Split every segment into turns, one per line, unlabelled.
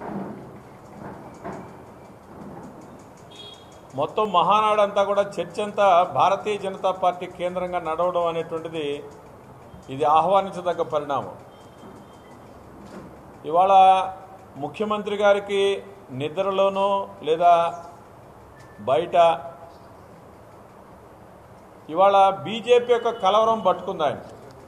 మొత్తం మహానాడు అంతా కూడా చర్చ అంతా భారతీయ జనతా పార్టీ కేంద్రంగా నడవడం అనేటువంటిది ఇది ఆహ్వానించదగ్గ పరిణామం ఇవాళ ముఖ్యమంత్రి గారికి నిద్రలోనో లేదా బయట ఇవాళ బీజేపీ యొక్క కలవరం పట్టుకుంది ఆయన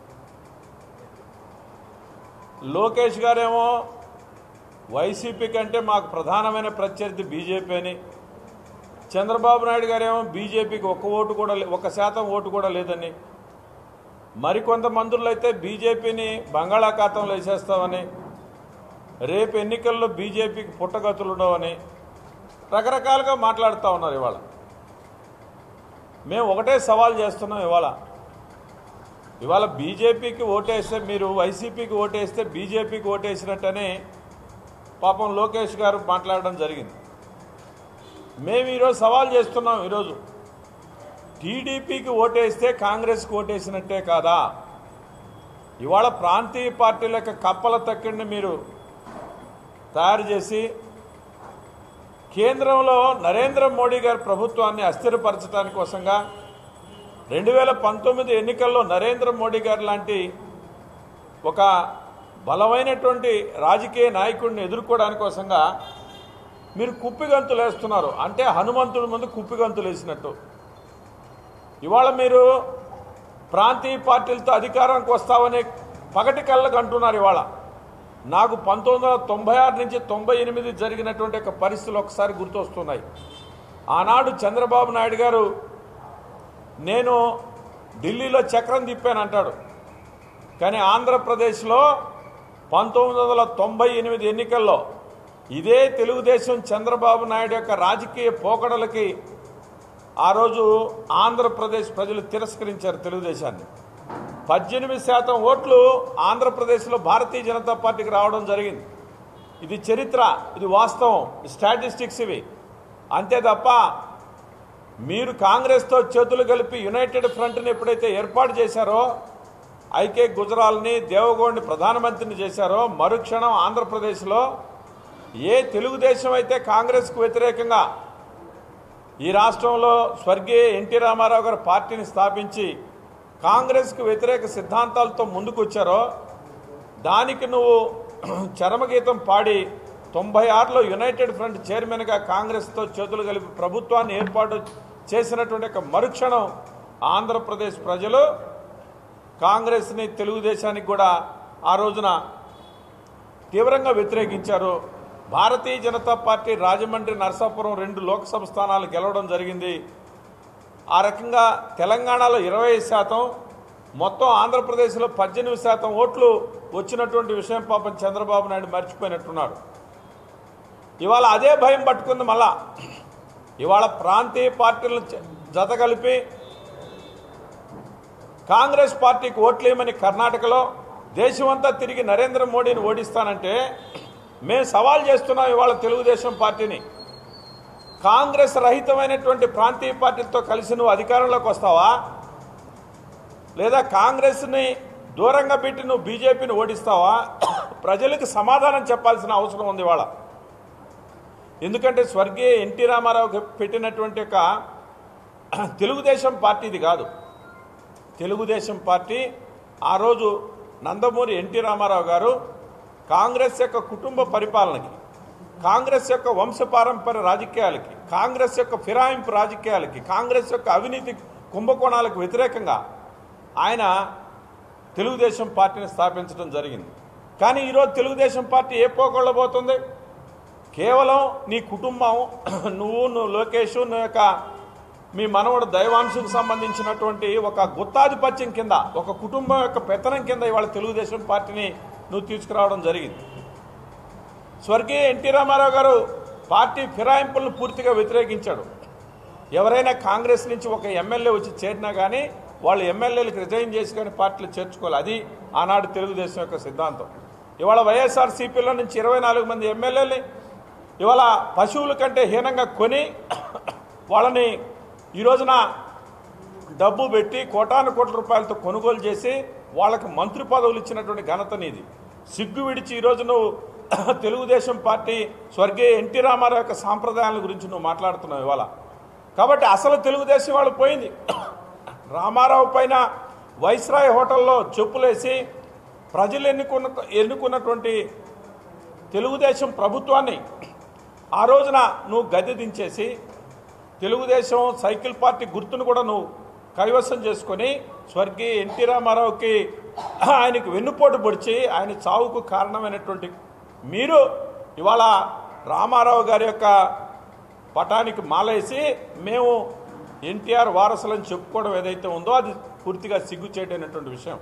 లోకేష్ గారేమో వైసీపీ కంటే మాకు ప్రధానమైన ప్రత్యర్థి బీజేపీ అని చంద్రబాబు నాయుడు గారేమో బీజేపీకి ఒక్క ఓటు కూడా లే- ఒక శాతం ఓటు కూడా లేదని మరికొంత మంత్రులు అయితే బీజేపీని బంగాళాఖాతంలో వేసేస్తామని రేపు ఎన్నికల్లో బీజేపీకి పుట్టగతులు ఉండవని రకరకాలుగా మాట్లాడుతూ ఉన్నారు ఇవాళ మేము ఒకటే సవాల్ చేస్తున్నాం ఇవాళ ఇవాళ బీజేపీకి ఓటేస్తే మీరు వైసీపీకి ఓటేస్తే బీజేపీకి ఓటేసినట్టని పాపం లోకేష్ గారు మాట్లాడడం జరిగింది మేము ఈరోజు సవాల్ చేస్తున్నాం ఈరోజు టీడీపీకి ఓటేస్తే కాంగ్రెస్కి ఓటేసినట్టే కాదా ఇవాళ ప్రాంతీయ పార్టీల యొక్క కప్పల తక్కిడిని మీరు తయారు చేసి కేంద్రంలో నరేంద్ర మోడీ గారి ప్రభుత్వాన్ని అస్థిరపరచడానికి కోసంగా రెండు వేల పంతొమ్మిది ఎన్నికల్లో నరేంద్ర మోడీ గారు లాంటి ఒక బలమైనటువంటి రాజకీయ నాయకుడిని ఎదుర్కోవడానికి కోసంగా మీరు కుప్పిగంతులు వేస్తున్నారు అంటే హనుమంతుడి ముందు కుప్పిగంతులు వేసినట్టు ఇవాళ మీరు ప్రాంతీయ పార్టీలతో అధికారానికి వస్తామని పగటి కళ్ళకు అంటున్నారు ఇవాళ నాకు పంతొమ్మిది వందల తొంభై ఆరు నుంచి తొంభై ఎనిమిది జరిగినటువంటి ఒక పరిస్థితులు ఒకసారి గుర్తొస్తున్నాయి ఆనాడు చంద్రబాబు నాయుడు గారు నేను ఢిల్లీలో చక్రం తిప్పాను అంటాడు కానీ ఆంధ్రప్రదేశ్లో పంతొమ్మిది వందల తొంభై ఎనిమిది ఎన్నికల్లో ఇదే తెలుగుదేశం చంద్రబాబు నాయుడు యొక్క రాజకీయ పోకడలకి ఆ రోజు ఆంధ్రప్రదేశ్ ప్రజలు తిరస్కరించారు తెలుగుదేశాన్ని పద్దెనిమిది శాతం ఓట్లు ఆంధ్రప్రదేశ్లో భారతీయ జనతా పార్టీకి రావడం జరిగింది ఇది చరిత్ర ఇది వాస్తవం స్టాటిస్టిక్స్ ఇవి అంతే తప్ప మీరు కాంగ్రెస్తో చేతులు కలిపి యునైటెడ్ ఫ్రంట్ని ఎప్పుడైతే ఏర్పాటు చేశారో ఐకే గుజరాల్ని దేవగౌడ్ని ప్రధానమంత్రిని చేశారో మరుక్షణం ఆంధ్రప్రదేశ్లో ఏ తెలుగుదేశం అయితే కాంగ్రెస్కు వ్యతిరేకంగా ఈ రాష్ట్రంలో స్వర్గీయ ఎన్టీ రామారావు గారు పార్టీని స్థాపించి కాంగ్రెస్కు వ్యతిరేక సిద్ధాంతాలతో ముందుకు వచ్చారో దానికి నువ్వు చరమగీతం పాడి తొంభై ఆరులో యునైటెడ్ ఫ్రంట్ చైర్మన్గా కాంగ్రెస్తో చేతులు కలిపి ప్రభుత్వాన్ని ఏర్పాటు చేసినటువంటి ఒక మరుక్షణం ఆంధ్రప్రదేశ్ ప్రజలు కాంగ్రెస్ని తెలుగుదేశానికి కూడా ఆ రోజున తీవ్రంగా వ్యతిరేకించారు భారతీయ జనతా పార్టీ రాజమండ్రి నరసాపురం రెండు లోక్సభ స్థానాలు గెలవడం జరిగింది ఆ రకంగా తెలంగాణలో ఇరవై శాతం మొత్తం ఆంధ్రప్రదేశ్లో పద్దెనిమిది శాతం ఓట్లు వచ్చినటువంటి విషయం పాపం చంద్రబాబు నాయుడు మర్చిపోయినట్టున్నాడు ఇవాళ అదే భయం పట్టుకుంది మళ్ళా ఇవాళ ప్రాంతీయ పార్టీలను జ- జత కలిపి కాంగ్రెస్ పార్టీకి ఓట్లేయమని కర్ణాటకలో దేశమంతా తిరిగి నరేంద్ర మోడీని ఓడిస్తానంటే మేము సవాల్ చేస్తున్నాం ఇవాళ తెలుగుదేశం పార్టీని కాంగ్రెస్ రహితమైనటువంటి ప్రాంతీయ పార్టీలతో కలిసి నువ్వు అధికారంలోకి వస్తావా లేదా కాంగ్రెస్ని దూరంగా పెట్టి నువ్వు బీజేపీని ఓడిస్తావా ప్రజలకు సమాధానం చెప్పాల్సిన అవసరం ఉంది ఇవాళ ఎందుకంటే స్వర్గీయ ఎన్టీ రామారావు పెట్టినటువంటి ఒక తెలుగుదేశం పార్టీది కాదు తెలుగుదేశం పార్టీ ఆ రోజు నందమూరి ఎన్టీ రామారావు గారు కాంగ్రెస్ యొక్క కుటుంబ పరిపాలనకి కాంగ్రెస్ యొక్క వంశపారంపర్య రాజకీయాలకి కాంగ్రెస్ యొక్క ఫిరాయింపు రాజకీయాలకి కాంగ్రెస్ యొక్క అవినీతి కుంభకోణాలకు వ్యతిరేకంగా ఆయన తెలుగుదేశం పార్టీని స్థాపించడం జరిగింది కానీ ఈరోజు తెలుగుదేశం పార్టీ ఏ పోకొళ్ళబోతుంది కేవలం నీ కుటుంబం నువ్వు నువ్వు లోకేష్ నువ్వు యొక్క మీ మనవడు దైవాంశకు సంబంధించినటువంటి ఒక గుత్తాధిపత్యం కింద ఒక కుటుంబం యొక్క పెత్తనం కింద ఇవాళ తెలుగుదేశం పార్టీని నువ్వు తీసుకురావడం జరిగింది స్వర్గీయ ఎన్టీ రామారావు గారు పార్టీ ఫిరాయింపులను పూర్తిగా వ్యతిరేకించాడు ఎవరైనా కాంగ్రెస్ నుంచి ఒక ఎమ్మెల్యే వచ్చి చేరినా కానీ వాళ్ళు ఎమ్మెల్యేలకు రిజైన్ చేసి కానీ పార్టీలు చేర్చుకోవాలి అది ఆనాడు తెలుగుదేశం యొక్క సిద్ధాంతం ఇవాళ వైఎస్ఆర్సీపీలో నుంచి ఇరవై నాలుగు మంది ఎమ్మెల్యేలని ఇవాళ పశువుల కంటే హీనంగా కొని వాళ్ళని ఈ రోజున డబ్బు పెట్టి కోటాను కోట్ల రూపాయలతో కొనుగోలు చేసి వాళ్ళకి మంత్రి పదవులు ఇచ్చినటువంటి ఘనత నీది సిగ్గు విడిచి ఈరోజు నువ్వు తెలుగుదేశం పార్టీ స్వర్గీయ ఎన్టీ రామారావు యొక్క సాంప్రదాయాల గురించి నువ్వు మాట్లాడుతున్నావు ఇవాళ కాబట్టి అసలు తెలుగుదేశం వాళ్ళు పోయింది రామారావు పైన వైస్రాయ్ హోటల్లో చెప్పులేసి ప్రజలు ఎన్నుకున్న ఎన్నుకున్నటువంటి తెలుగుదేశం ప్రభుత్వాన్ని ఆ రోజున నువ్వు గద్దె దించేసి తెలుగుదేశం సైకిల్ పార్టీ గుర్తును కూడా నువ్వు కైవసం చేసుకొని స్వర్గీయ ఎన్టీ రామారావుకి ఆయనకు వెన్నుపోటు పొడిచి ఆయన చావుకు కారణమైనటువంటి మీరు ఇవాళ రామారావు గారి యొక్క పటానికి మాలేసి మేము ఎన్టీఆర్ వారసులని చెప్పుకోవడం ఏదైతే ఉందో అది పూర్తిగా సిగ్గుచేటైనటువంటి విషయం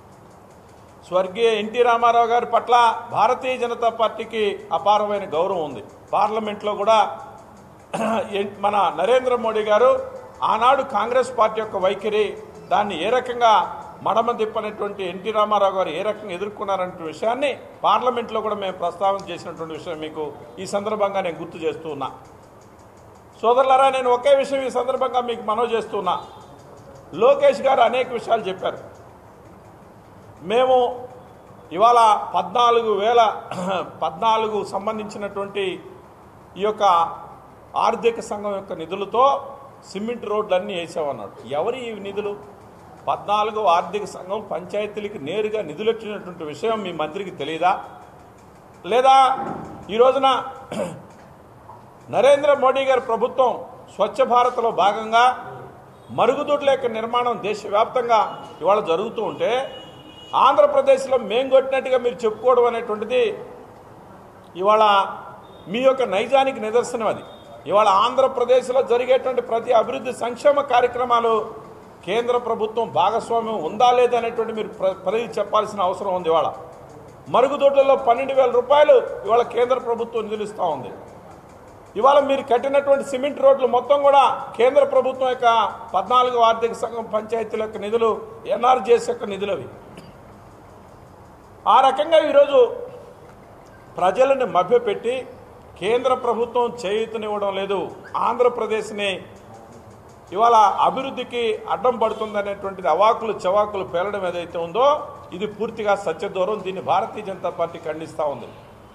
స్వర్గీయ ఎన్టీ రామారావు గారి పట్ల భారతీయ జనతా పార్టీకి అపారమైన గౌరవం ఉంది పార్లమెంట్లో కూడా ఎన్- మన నరేంద్ర మోడీ గారు ఆనాడు కాంగ్రెస్ పార్టీ యొక్క వైఖరి దాన్ని ఏ రకంగా మడమ తిప్పనటువంటి ఎన్టీ రామారావు గారు ఏ రకంగా ఎదుర్కొన్నారనే విషయాన్ని పార్లమెంట్లో కూడా మేము ప్రస్తావన చేసినటువంటి విషయం మీకు ఈ సందర్భంగా నేను గుర్తు చేస్తూ ఉన్నా సోదరులారా నేను ఒకే విషయం ఈ సందర్భంగా మీకు మనవి చేస్తున్నా లోకేష్ గారు అనేక విషయాలు చెప్పారు మేము ఇవాళ పద్నాలుగు వేల పద్నాలుగు సంబంధించినటువంటి ఈ యొక్క ఆర్థిక సంఘం యొక్క నిధులతో సిమెంట్ రోడ్లన్నీ వేసామన్నాడు ఎవరి ఈ నిధులు పద్నాలుగు ఆర్థిక సంఘం పంచాయతీలకి నేరుగా నిధులు వచ్చినటువంటి విషయం మీ మంత్రికి తెలియదా లేదా ఈ రోజున నరేంద్ర మోడీ గారి ప్రభుత్వం స్వచ్ఛ భారత్లో భాగంగా మరుగుదొడ్ల యొక్క నిర్మాణం దేశవ్యాప్తంగా ఇవాళ జరుగుతూ ఉంటే ఆంధ్రప్రదేశ్లో మేం కొట్టినట్టుగా మీరు చెప్పుకోవడం అనేటువంటిది ఇవాళ మీ యొక్క నైజానికి నిదర్శనం అది ఇవాళ ఆంధ్రప్రదేశ్లో జరిగేటువంటి ప్రతి అభివృద్ధి సంక్షేమ కార్యక్రమాలు కేంద్ర ప్రభుత్వం భాగస్వామ్యం ఉందా లేదా అనేటువంటి మీరు ప్ర- ప్రజలకు చెప్పాల్సిన అవసరం ఉంది ఇవాళ మరుగుదొడ్లలో పన్నెండు వేల రూపాయలు ఇవాళ కేంద్ర ప్రభుత్వం నిధులిస్తూ ఉంది ఇవాళ మీరు కట్టినటువంటి సిమెంట్ రోడ్లు మొత్తం కూడా కేంద్ర ప్రభుత్వం యొక్క పద్నాలుగు ఆర్థిక సంఘం పంచాయతీల యొక్క నిధులు ఎన్ఆర్జీఎస్ యొక్క నిధులు అవి ఆ రకంగా ఈరోజు ప్రజలను మభ్యపెట్టి కేంద్ర ప్రభుత్వం చేయూతనివ్వడం లేదు ఆంధ్రప్రదేశ్ని ఇవాళ అభివృద్ధికి అడ్డం పడుతుందనేటువంటిది అవాకులు చవాకులు పేలడం ఏదైతే ఉందో ఇది పూర్తిగా సత్యదూరం దీన్ని భారతీయ జనతా పార్టీ ఖండిస్తూ ఉంది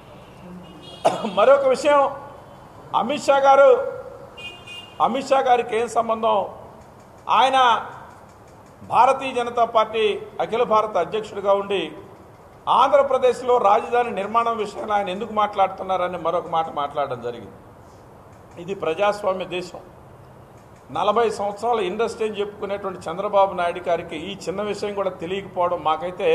మరొక విషయం అమిత్ షా గారు అమిత్ షా గారికి ఏం సంబంధం ఆయన భారతీయ జనతా పార్టీ అఖిల భారత అధ్యక్షుడిగా ఉండి ఆంధ్రప్రదేశ్లో రాజధాని నిర్మాణం విషయంలో ఆయన ఎందుకు మాట్లాడుతున్నారని మరొక మాట మాట్లాడడం జరిగింది ఇది ప్రజాస్వామ్య దేశం నలభై సంవత్సరాల ఇండస్ట్రీ అని చెప్పుకునేటువంటి చంద్రబాబు నాయుడు గారికి ఈ చిన్న విషయం కూడా తెలియకపోవడం మాకైతే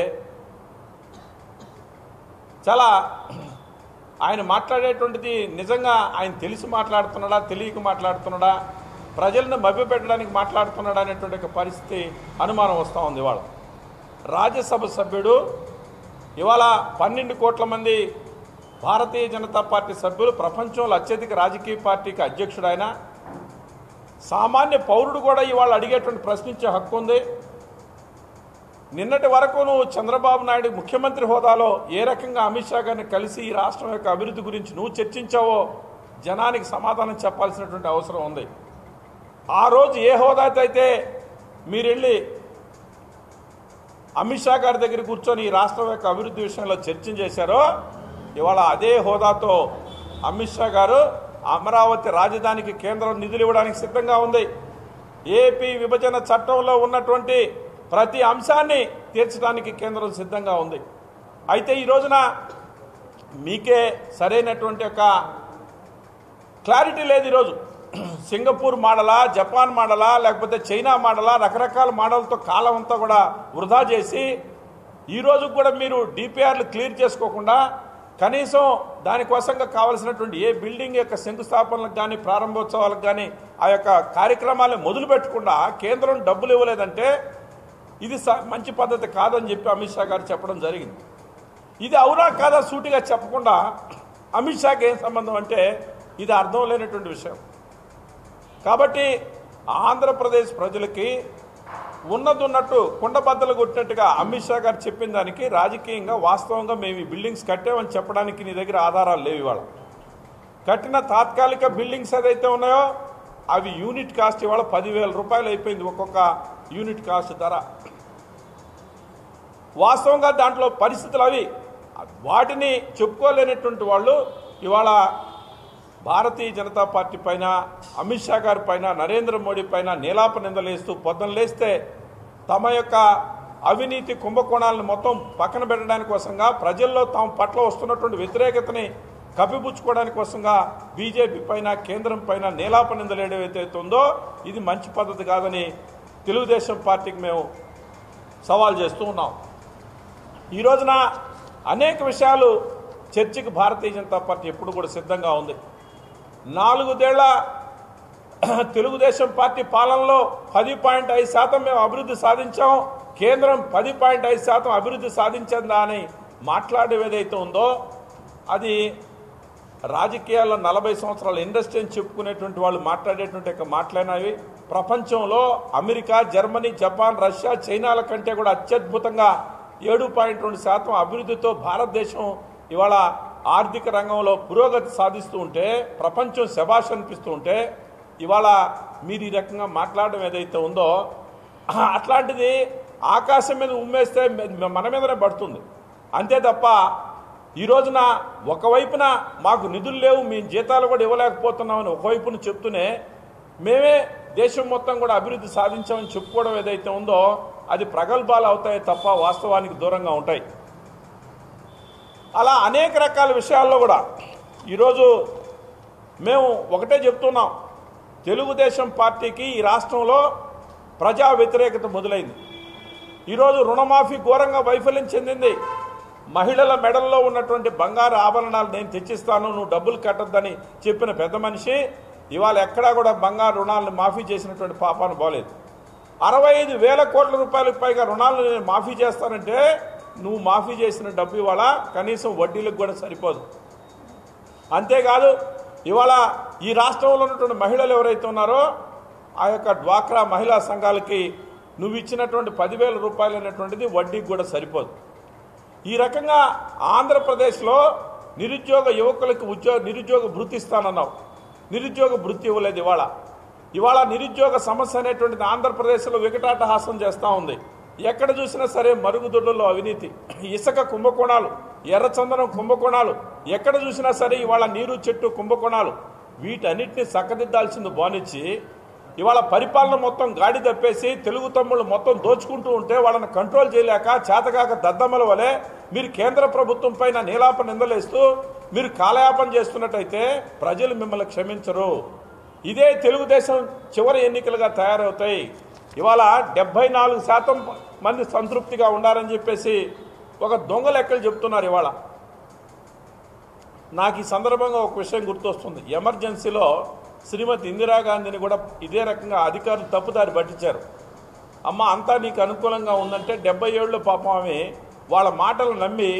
చాలా ఆయన మాట్లాడేటువంటిది నిజంగా ఆయన తెలిసి మాట్లాడుతున్నాడా తెలియక మాట్లాడుతున్నాడా ప్రజలను మభ్యపెట్టడానికి మాట్లాడుతున్నాడా అనేటువంటి ఒక పరిస్థితి అనుమానం వస్తూ ఉంది ఇవాళ రాజ్యసభ సభ్యుడు ఇవాళ పన్నెండు కోట్ల మంది భారతీయ జనతా పార్టీ సభ్యులు ప్రపంచంలో అత్యధిక రాజకీయ పార్టీకి అధ్యక్షుడు ఆయన సామాన్య పౌరుడు కూడా ఇవాళ అడిగేటువంటి ప్రశ్నించే హక్కు ఉంది నిన్నటి వరకు నువ్వు చంద్రబాబు నాయుడు ముఖ్యమంత్రి హోదాలో ఏ రకంగా అమిత్ షా గారిని కలిసి ఈ రాష్ట్రం యొక్క అభివృద్ధి గురించి నువ్వు చర్చించావో జనానికి సమాధానం చెప్పాల్సినటువంటి అవసరం ఉంది ఆ రోజు ఏ హోదాతో అయితే మీరు వెళ్ళి అమిత్ షా గారి దగ్గర కూర్చొని ఈ రాష్ట్రం యొక్క అభివృద్ధి విషయంలో చర్చ చేశారో ఇవాళ అదే హోదాతో అమిత్ షా గారు అమరావతి రాజధానికి కేంద్రం నిధులు ఇవ్వడానికి సిద్ధంగా ఉంది ఏపీ విభజన చట్టంలో ఉన్నటువంటి ప్రతి అంశాన్ని తీర్చడానికి కేంద్రం సిద్ధంగా ఉంది అయితే ఈ రోజున మీకే సరైనటువంటి ఒక క్లారిటీ లేదు ఈరోజు సింగపూర్ మోడలా జపాన్ మోడలా లేకపోతే చైనా మోడలా రకరకాల మోడల్తో కాలం అంతా కూడా వృధా చేసి ఈ రోజు కూడా మీరు డిపిఆర్లు క్లియర్ చేసుకోకుండా కనీసం దానికోసంగా కావాల్సినటువంటి ఏ బిల్డింగ్ యొక్క శంకుస్థాపనలకు కానీ ప్రారంభోత్సవాలకు కానీ ఆ యొక్క కార్యక్రమాలను మొదలు పెట్టకుండా కేంద్రం డబ్బులు ఇవ్వలేదంటే ఇది స- మంచి పద్ధతి కాదని చెప్పి అమిత్ షా గారు చెప్పడం జరిగింది ఇది అవునా కాదా సూటిగా చెప్పకుండా అమిత్ షాకి ఏం సంబంధం అంటే ఇది అర్థం లేనటువంటి విషయం కాబట్టి ఆంధ్రప్రదేశ్ ప్రజలకి ఉన్నది ఉన్నట్టు కుండబద్దలు కొట్టినట్టుగా అమిత్ షా గారు చెప్పిన దానికి రాజకీయంగా వాస్తవంగా మేము ఈ బిల్డింగ్స్ కట్టామని చెప్పడానికి నీ దగ్గర ఆధారాలు లేవు ఇవాళ కట్టిన తాత్కాలిక బిల్డింగ్స్ ఏదైతే ఉన్నాయో అవి యూనిట్ కాస్ట్ ఇవాళ పదివేల రూపాయలు అయిపోయింది ఒక్కొక్క యూనిట్ కాస్ట్ ధర వాస్తవంగా దాంట్లో పరిస్థితులు అవి వాటిని చెప్పుకోలేనటువంటి వాళ్ళు ఇవాళ భారతీయ జనతా పార్టీ పైన అమిత్ షా గారి పైన నరేంద్ర మోడీ పైన నీలాప నిందలేస్తూ పొద్దున లేస్తే తమ యొక్క అవినీతి కుంభకోణాలను మొత్తం పక్కన పెట్టడానికి కోసంగా ప్రజల్లో తమ పట్ల వస్తున్నటువంటి వ్యతిరేకతని కప్పిపుచ్చుకోవడానికి కోసంగా బీజేపీ పైన కేంద్రం పైన నీలాప నిందలేయడం ఏదైతే ఉందో ఇది మంచి పద్ధతి కాదని తెలుగుదేశం పార్టీకి మేము సవాల్ చేస్తూ ఉన్నాం ఈ రోజున అనేక విషయాలు చర్చకు భారతీయ జనతా పార్టీ ఎప్పుడు కూడా సిద్ధంగా ఉంది నాలుగుదేళ్ల తెలుగుదేశం పార్టీ పాలనలో పది పాయింట్ ఐదు శాతం మేము అభివృద్ధి సాధించాం కేంద్రం పది పాయింట్ ఐదు శాతం అభివృద్ధి సాధించిందా అని మాట్లాడేది ఏదైతే ఉందో అది రాజకీయాల్లో నలభై సంవత్సరాల ఇండస్ట్రీ అని చెప్పుకునేటువంటి వాళ్ళు మాట్లాడేటువంటి యొక్క మాట్లాడినవి ప్రపంచంలో అమెరికా జర్మనీ జపాన్ రష్యా చైనాల కంటే కూడా అత్యద్భుతంగా ఏడు పాయింట్ రెండు శాతం అభివృద్ధితో భారతదేశం ఇవాళ ఆర్థిక రంగంలో పురోగతి సాధిస్తూ ఉంటే ప్రపంచం శబాష్ అనిపిస్తూ ఉంటే ఇవాళ మీరు ఈ రకంగా మాట్లాడడం ఏదైతే ఉందో అట్లాంటిది ఆకాశం మీద ఉమ్మేస్తే మ- మన మీదనే పడుతుంది అంతే తప్ప ఈ రోజున ఒకవైపున మాకు నిధులు లేవు మేము జీతాలు కూడా ఇవ్వలేకపోతున్నామని ఒకవైపున చెప్తూనే మేమే దేశం మొత్తం కూడా అభివృద్ధి సాధించామని చెప్పుకోవడం ఏదైతే ఉందో అది ప్రగల్భాలు అవుతాయి తప్ప వాస్తవానికి దూరంగా ఉంటాయి అలా అనేక రకాల విషయాల్లో కూడా ఈరోజు మేము ఒకటే చెప్తున్నాం తెలుగుదేశం పార్టీకి ఈ రాష్ట్రంలో ప్రజా వ్యతిరేకత మొదలైంది ఈరోజు రుణమాఫీ ఘోరంగా వైఫల్యం చెందింది మహిళల మెడల్లో ఉన్నటువంటి బంగారు ఆభరణాలు నేను తెచ్చిస్తాను నువ్వు డబ్బులు కట్టద్దని చెప్పిన పెద్ద మనిషి ఇవాళ ఎక్కడా కూడా బంగారు రుణాలను మాఫీ చేసినటువంటి పాపాను పోలేదు అరవై ఐదు వేల కోట్ల రూపాయలకు పైగా రుణాలను నేను మాఫీ చేస్తానంటే నువ్వు మాఫీ చేసిన డబ్బు ఇవాళ కనీసం వడ్డీలకు కూడా సరిపోదు అంతేకాదు ఇవాళ ఈ రాష్ట్రంలో ఉన్నటువంటి మహిళలు ఎవరైతే ఉన్నారో ఆ యొక్క డ్వాక్రా మహిళా సంఘాలకి నువ్వు ఇచ్చినటువంటి పదివేల రూపాయలు అనేటువంటిది వడ్డీకి కూడా సరిపోదు ఈ రకంగా ఆంధ్రప్రదేశ్లో నిరుద్యోగ యువకులకు ఉద్యోగ నిరుద్యోగ భృతి ఇస్తానన్నావు నిరుద్యోగ భృతి ఇవ్వలేదు ఇవాళ ఇవాళ నిరుద్యోగ సమస్య అనేటువంటిది ఆంధ్రప్రదేశ్లో వికటాటహాసం చేస్తూ ఉంది ఎక్కడ చూసినా సరే మరుగుదొడ్లలో అవినీతి ఇసుక కుంభకోణాలు ఎర్రచందనం కుంభకోణాలు ఎక్కడ చూసినా సరే ఇవాళ నీరు చెట్టు కుంభకోణాలు వీటన్నిటిని చక్కదిద్దాల్సింది బానిచ్చి ఇవాళ పరిపాలన మొత్తం గాడి తప్పేసి తెలుగు తమ్ముళ్ళు మొత్తం దోచుకుంటూ ఉంటే వాళ్ళని కంట్రోల్ చేయలేక చేతకాక దద్దమ్మల వలె మీరు కేంద్ర ప్రభుత్వం పైన నీలాప నిందలేస్తూ మీరు కాలయాపన చేస్తున్నట్టయితే ప్రజలు మిమ్మల్ని క్షమించరు ఇదే తెలుగుదేశం చివరి ఎన్నికలుగా తయారవుతాయి ఇవాళ డెబ్బై నాలుగు శాతం మంది సంతృప్తిగా ఉండాలని చెప్పేసి ఒక దొంగ లెక్కలు చెప్తున్నారు ఇవాళ నాకు ఈ సందర్భంగా ఒక విషయం గుర్తొస్తుంది ఎమర్జెన్సీలో శ్రీమతి ఇందిరాగాంధీని కూడా ఇదే రకంగా అధికారులు తప్పుదారి పట్టించారు అమ్మ అంతా నీకు అనుకూలంగా ఉందంటే డెబ్బై ఏళ్ళు పాపం ఆమె వాళ్ళ మాటలు నమ్మి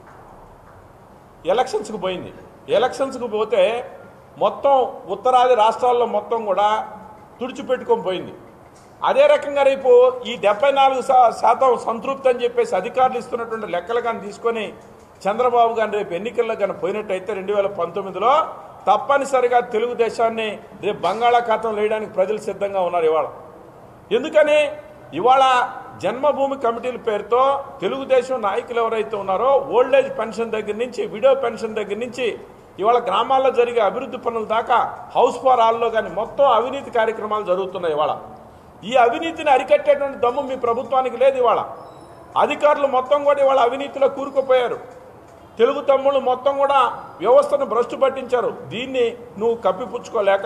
ఎలక్షన్స్కి పోయింది ఎలక్షన్స్కి పోతే మొత్తం ఉత్తరాది రాష్ట్రాల్లో మొత్తం కూడా తుడిచిపెట్టుకొని పోయింది అదే రకంగా రేపు ఈ డెబ్బై నాలుగు శా- శాతం సంతృప్తి అని చెప్పేసి అధికారులు ఇస్తున్నటువంటి లెక్కలు కానీ తీసుకొని చంద్రబాబు గారిని రేపు ఎన్నికల్లో కానీ పోయినట్టయితే రెండు వేల పంతొమ్మిదిలో తప్పనిసరిగా తెలుగుదేశాన్ని రేపు బంగాళాఖాతం వేయడానికి ప్రజలు సిద్ధంగా ఉన్నారు ఇవాళ ఎందుకని ఇవాళ జన్మభూమి కమిటీల పేరుతో తెలుగుదేశం నాయకులు ఎవరైతే ఉన్నారో ఓల్డ్ ఏజ్ పెన్షన్ దగ్గర నుంచి విడో పెన్షన్ దగ్గర నుంచి ఇవాళ గ్రామాల్లో జరిగే అభివృద్ధి పనుల దాకా హౌస్ ఫార్ ఆల్లో కానీ మొత్తం అవినీతి కార్యక్రమాలు జరుగుతున్నాయి ఇవాళ ఈ అవినీతిని అరికట్టేటువంటి దమ్ము మీ ప్రభుత్వానికి లేదు ఇవాళ అధికారులు మొత్తం కూడా ఇవాళ అవినీతిలో కూరుకుపోయారు తెలుగు తమ్ముళ్ళు మొత్తం కూడా వ్యవస్థను భ్రష్టు పట్టించారు దీన్ని నువ్వు కప్పిపుచ్చుకోలేక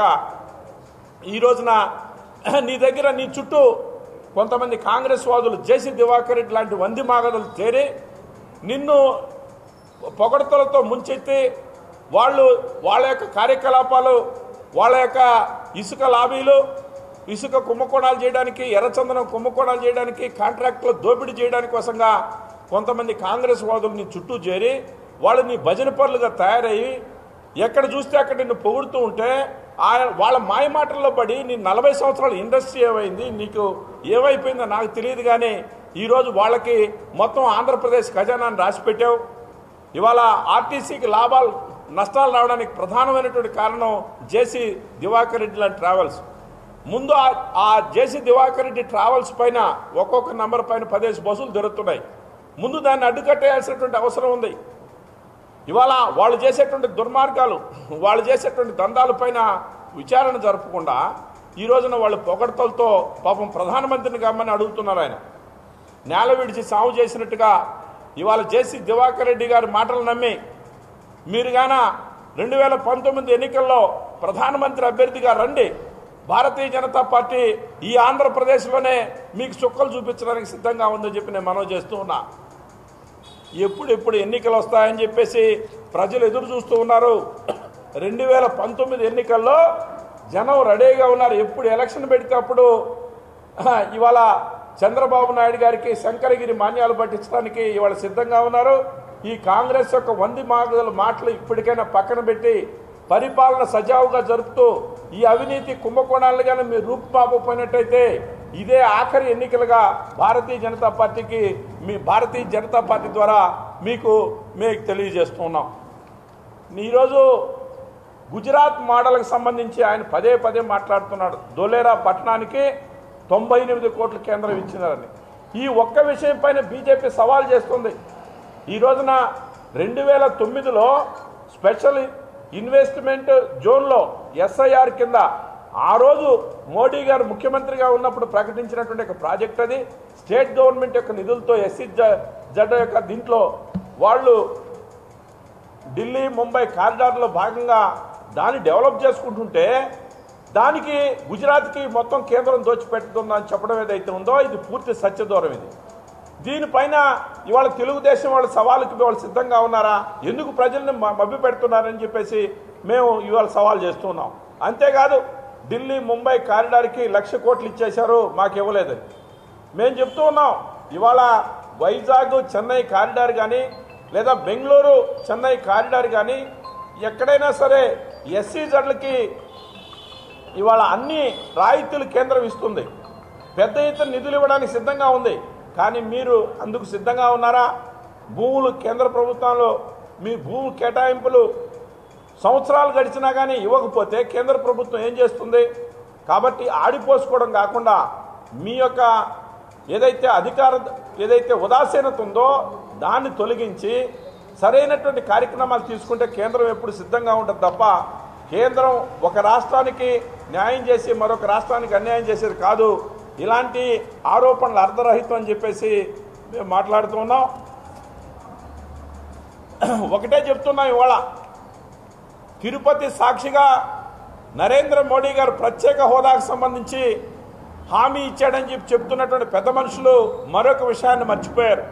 ఈ రోజున నీ దగ్గర నీ చుట్టూ కొంతమంది కాంగ్రెస్ వాదులు జేసీ దివాకర్ రెడ్డి లాంటి వంది మాగదులు చేరి నిన్ను పొగడతలతో ముంచెత్తి వాళ్ళు వాళ్ళ యొక్క కార్యకలాపాలు వాళ్ళ యొక్క ఇసుక లాబీలు ఇసుక కుంభకోణాలు చేయడానికి ఎర్రచందనం కుంభకోణాలు చేయడానికి కాంట్రాక్టులు దోపిడీ చేయడానికి కోసంగా కొంతమంది కాంగ్రెస్ వాదులు నీ చుట్టూ చేరి వాళ్ళు నీ భజన పరులుగా తయారయ్యి ఎక్కడ చూస్తే అక్కడ నిన్ను పొగుడుతూ ఉంటే ఆయన వాళ్ళ మాయ మాటల్లో పడి నీ నలభై సంవత్సరాల ఇండస్ట్రీ ఏమైంది నీకు ఏమైపోయిందో నాకు తెలియదు కానీ ఈరోజు వాళ్ళకి మొత్తం ఆంధ్రప్రదేశ్ ఖజానాన్ని రాసిపెట్టావు ఇవాళ ఆర్టీసీకి లాభాలు నష్టాలు రావడానికి ప్రధానమైనటువంటి కారణం జేసీ దివాకర్ రెడ్డి లాంటి ట్రావెల్స్ ముందు ఆ- ఆ జేసీ దివాకర్ రెడ్డి ట్రావెల్స్ పైన ఒక్కొక్క నంబర్ పైన పదేసి బస్సులు దొరుకుతున్నాయి ముందు దాన్ని అడ్డుకట్టేయాల్సినటువంటి అవసరం ఉంది ఇవాళ వాళ్ళు చేసేటువంటి దుర్మార్గాలు వాళ్ళు చేసేటువంటి దందాలపైన విచారణ జరపకుండా ఈ రోజున వాళ్ళు పొగడతలతో పాపం ప్రధానమంత్రిని కమ్మని అడుగుతున్నారు ఆయన నేల విడిచి సాగు చేసినట్టుగా ఇవాళ జేసీ దివాకర్ రెడ్డి గారి మాటలు నమ్మి మీరు గాన రెండు వేల పంతొమ్మిది ఎన్నికల్లో ప్రధానమంత్రి అభ్యర్థిగా రండి భారతీయ జనతా పార్టీ ఈ ఆంధ్రప్రదేశ్లోనే మీకు చుక్కలు చూపించడానికి సిద్ధంగా ఉందని చెప్పి నేను మనవి చేస్తూ ఉన్నా ఎప్పుడు ఎప్పుడు ఎన్నికలు వస్తాయని చెప్పేసి ప్రజలు ఎదురు చూస్తూ ఉన్నారు రెండు వేల పంతొమ్మిది ఎన్నికల్లో జనం రెడీగా ఉన్నారు ఎప్పుడు ఎలక్షన్ పెడితే అప్పుడు ఆ, ఇవాళ చంద్రబాబు నాయుడు గారికి శంకరగిరి మాన్యాలు పట్టించడానికి ఇవాళ సిద్ధంగా ఉన్నారు ఈ కాంగ్రెస్ యొక్క వంది మాటల మాటలు ఇప్పటికైనా పక్కన పెట్టి పరిపాలన సజావుగా జరుపుతూ ఈ అవినీతి కుంభకోణాలను కానీ మీరు రూపుమాపపోయినట్టయితే ఇదే ఆఖరి ఎన్నికలుగా భారతీయ జనతా పార్టీకి మీ భారతీయ జనతా పార్టీ ద్వారా మీకు మీకు తెలియజేస్తున్నాం ఈరోజు గుజరాత్ మోడల్కి సంబంధించి ఆయన పదే పదే మాట్లాడుతున్నాడు దొలేరా పట్టణానికి తొంభై ఎనిమిది కోట్ల కేంద్రం ఇచ్చినారని ఈ ఒక్క విషయం పైన బీజేపీ సవాల్ చేస్తుంది ఈ రోజున రెండు వేల తొమ్మిదిలో స్పెషల్ ఇన్వెస్ట్మెంట్ జోన్లో ఎస్ఐఆర్ కింద ఆ రోజు మోడీ గారు ముఖ్యమంత్రిగా ఉన్నప్పుడు ప్రకటించినటువంటి ఒక ప్రాజెక్ట్ అది స్టేట్ గవర్నమెంట్ యొక్క నిధులతో ఎస్సీ జడ్ యొక్క దీంట్లో వాళ్ళు ఢిల్లీ ముంబై కారిడార్లో భాగంగా దాన్ని డెవలప్ చేసుకుంటుంటే దానికి గుజరాత్కి మొత్తం కేంద్రం దోచిపెడుతుందని చెప్పడం ఏదైతే ఉందో ఇది పూర్తి సత్యదూరం ఇది దీనిపైన ఇవాళ తెలుగుదేశం వాళ్ళ సవాలుకి వాళ్ళు సిద్ధంగా ఉన్నారా ఎందుకు ప్రజల్ని మ- మభ్య పెడుతున్నారని చెప్పేసి మేము ఇవాళ సవాల్ చేస్తున్నాం అంతేకాదు ఢిల్లీ ముంబై కారిడార్కి లక్ష కోట్లు ఇచ్చేశారు మాకు ఇవ్వలేదని మేము చెప్తూ ఉన్నాం ఇవాళ వైజాగ్ చెన్నై కారిడార్ కానీ లేదా బెంగళూరు చెన్నై కారిడార్ కానీ ఎక్కడైనా సరే ఎస్సీజడ్లకి ఇవాళ అన్ని రాయితీలు కేంద్రం ఇస్తుంది పెద్ద ఎత్తున నిధులు ఇవ్వడానికి సిద్ధంగా ఉంది కానీ మీరు అందుకు సిద్ధంగా ఉన్నారా భూములు కేంద్ర ప్రభుత్వంలో మీ భూమి కేటాయింపులు సంవత్సరాలు గడిచినా కానీ ఇవ్వకపోతే కేంద్ర ప్రభుత్వం ఏం చేస్తుంది కాబట్టి ఆడిపోసుకోవడం కాకుండా మీ యొక్క ఏదైతే అధికార ఏదైతే ఉదాసీనత ఉందో దాన్ని తొలగించి సరైనటువంటి కార్యక్రమాలు తీసుకుంటే కేంద్రం ఎప్పుడు సిద్ధంగా ఉంటుంది తప్ప కేంద్రం ఒక రాష్ట్రానికి న్యాయం చేసి మరొక రాష్ట్రానికి అన్యాయం చేసేది కాదు ఇలాంటి ఆరోపణలు అర్ధరహితం అని చెప్పేసి మేము మాట్లాడుతూ ఉన్నాం ఒకటే చెప్తున్నాం ఇవాళ తిరుపతి సాక్షిగా నరేంద్ర మోడీ గారు ప్రత్యేక హోదాకు సంబంధించి హామీ ఇచ్చాడని చెప్పి చెప్తున్నటువంటి పెద్ద మనుషులు మరొక విషయాన్ని మర్చిపోయారు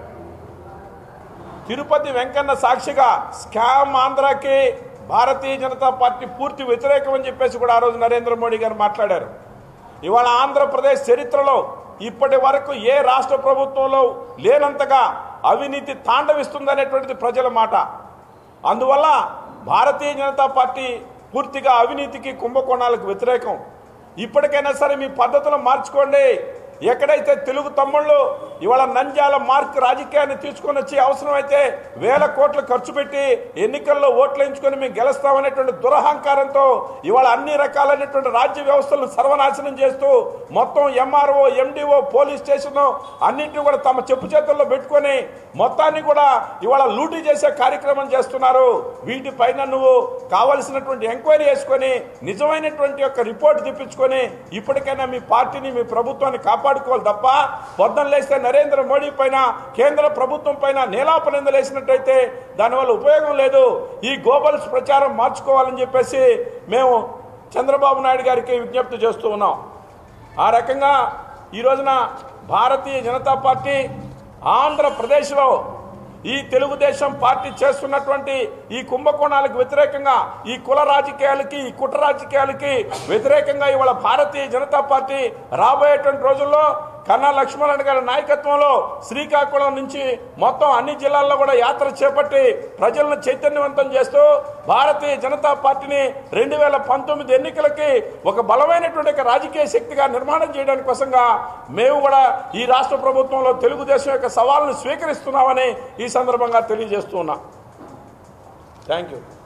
తిరుపతి వెంకన్న సాక్షిగా స్కామ్ ఆంధ్రాకి భారతీయ జనతా పార్టీ పూర్తి వ్యతిరేకం అని చెప్పేసి కూడా ఆ రోజు నరేంద్ర మోడీ గారు మాట్లాడారు ఇవాళ ఆంధ్రప్రదేశ్ చరిత్రలో ఇప్పటి వరకు ఏ రాష్ట్ర ప్రభుత్వంలో లేనంతగా అవినీతి తాండవిస్తుందనేటువంటిది ప్రజల మాట అందువల్ల భారతీయ జనతా పార్టీ పూర్తిగా అవినీతికి కుంభకోణాలకు వ్యతిరేకం ఇప్పటికైనా సరే మీ పద్ధతులు మార్చుకోండి ఎక్కడైతే తెలుగు తమ్ముళ్ళు ఇవాళ నంజాల మార్క్ రాజకీయాన్ని తీసుకొని వచ్చి అవసరమైతే వేల కోట్లు ఖర్చు పెట్టి ఎన్నికల్లో ఓట్లు ఎంచుకొని మేము గెలుస్తామనేటువంటి దురహంకారంతో ఇవాళ అన్ని రకాలైనటువంటి రాజ్య వ్యవస్థలను సర్వనాశనం చేస్తూ మొత్తం ఎంఆర్ఓ ఎండిఓ పోలీస్ స్టేషన్ అన్నింటినీ కూడా తమ చెప్పు చేతుల్లో పెట్టుకొని మొత్తాన్ని కూడా ఇవాళ లూటీ చేసే కార్యక్రమం చేస్తున్నారు వీటిపైన నువ్వు కావలసినటువంటి ఎంక్వైరీ చేసుకొని నిజమైనటువంటి యొక్క రిపోర్ట్ తెప్పించుకొని ఇప్పటికైనా మీ పార్టీని మీ ప్రభుత్వాన్ని కాపాడుకోవాలి తప్ప పొద్దున లేస్తే నరేంద్ర మోడీ పైన కేంద్ర ప్రభుత్వం పైన నీలాపనిందలేసినట్టయితే దానివల్ల ఉపయోగం లేదు ఈ గోబల్స్ ప్రచారం మార్చుకోవాలని చెప్పేసి మేము చంద్రబాబు నాయుడు గారికి విజ్ఞప్తి చేస్తూ ఉన్నాం ఆ రకంగా ఈ రోజున భారతీయ జనతా పార్టీ ఆంధ్రప్రదేశ్లో ఈ తెలుగుదేశం పార్టీ చేస్తున్నటువంటి ఈ కుంభకోణాలకు వ్యతిరేకంగా ఈ కుల రాజకీయాలకి ఈ కుట్ర రాజకీయాలకి వ్యతిరేకంగా ఇవాళ భారతీయ జనతా పార్టీ రాబోయేటువంటి రోజుల్లో కన్నా లక్ష్మణ్ గారి నాయకత్వంలో శ్రీకాకుళం నుంచి మొత్తం అన్ని జిల్లాల్లో కూడా యాత్ర చేపట్టి ప్రజలను చైతన్యవంతం చేస్తూ భారతీయ జనతా పార్టీని రెండు వేల పంతొమ్మిది ఎన్నికలకి ఒక బలమైనటువంటి ఒక రాజకీయ శక్తిగా నిర్మాణం చేయడానికి కోసంగా మేము కూడా ఈ రాష్ట్ర ప్రభుత్వంలో తెలుగుదేశం యొక్క సవాళ్ళను స్వీకరిస్తున్నామని ఈ సందర్భంగా తెలియజేస్తూ ఉన్నా థ్యాంక్ యూ